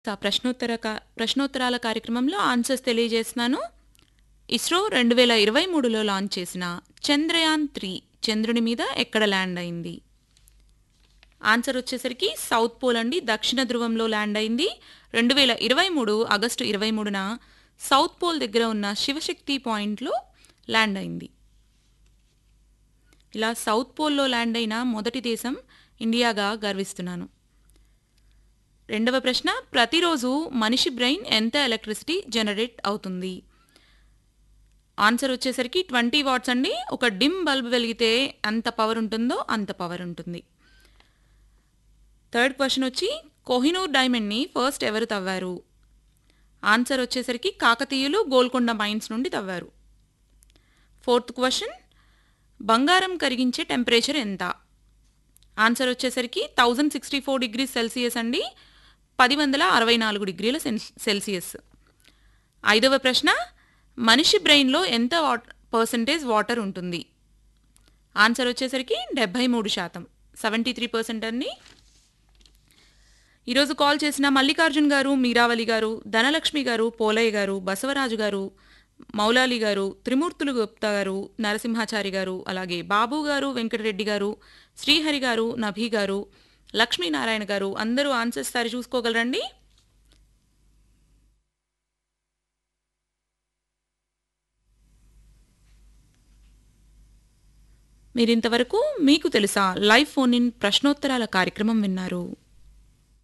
ఆ ప్రశ్నోత్తర కా- ప్రశ్నోత్తరాల కార్యక్రమంలో ఆన్సర్స్ తెలియజేస్తున్నాను ఇస్రో రెండు వేల ఇరవై మూడులో లాంచ్ చేసిన చంద్రయాన్ త్రీ చంద్రుని మీద ఎక్కడ ల్యాండ్ అయింది ఆన్సర్ వచ్చేసరికి సౌత్ పోల్ అండి దక్షిణ ధ్రువంలో ల్యాండ్ అయింది రెండు వేల ఇరవై మూడు ఆగస్టు ఇరవై మూడున సౌత్ పోల్ దగ్గర ఉన్న శివశక్తి పాయింట్లో ల్యాండ్ అయింది ఇలా సౌత్ పోల్లో ల్యాండ్ అయిన మొదటి దేశం ఇండియాగా గర్విస్తున్నాను రెండవ ప్రశ్న ప్రతిరోజు మనిషి బ్రెయిన్ ఎంత ఎలక్ట్రిసిటీ జనరేట్ అవుతుంది ఆన్సర్ వచ్చేసరికి ట్వంటీ వాట్స్ అండి ఒక డిమ్ బల్బ్ వెలిగితే ఎంత పవర్ ఉంటుందో అంత పవర్ ఉంటుంది థర్డ్ క్వశ్చన్ వచ్చి కోహినూర్ డైమండ్ని ఫస్ట్ ఎవరు తవ్వారు ఆన్సర్ వచ్చేసరికి కాకతీయులు గోల్కొండ మైన్స్ నుండి తవ్వారు ఫోర్త్ క్వశ్చన్ బంగారం కరిగించే టెంపరేచర్ ఎంత ఆన్సర్ వచ్చేసరికి thousand sixty four degrees Celsius అండి పది వందల అరవై నాలుగు డిగ్రీల సెన్- సెల్సియస్ ఐదవ ప్రశ్న మనిషి బ్రెయిన్లో ఎంత వాట్ పర్సంటేజ్ వాటర్ ఉంటుంది ఆన్సర్ వచ్చేసరికి డెబ్భై మూడు శాతం సెవెంటీ త్రీ పర్సెంట్ అండి ఈరోజు కాల్ చేసిన మల్లికార్జున్ గారు మీరావళి గారు ధనలక్ష్మి గారు పోలయ్య గారు బసవరాజు గారు మౌలాలి గారు త్రిమూర్తులు గుప్తా గారు నరసింహాచారి గారు అలాగే బాబు గారు వెంకటరెడ్డి గారు శ్రీహరి గారు నభీ గారు లక్ష్మీనారాయణ గారు అందరూ ఆన్సర్స్ సారి చూసుకోగలరండి మీరింతవరకు మీకు తెలుసా లైవ్ ఫోన్ ఇన్ ప్రశ్నోత్తరాల కార్యక్రమం విన్నారు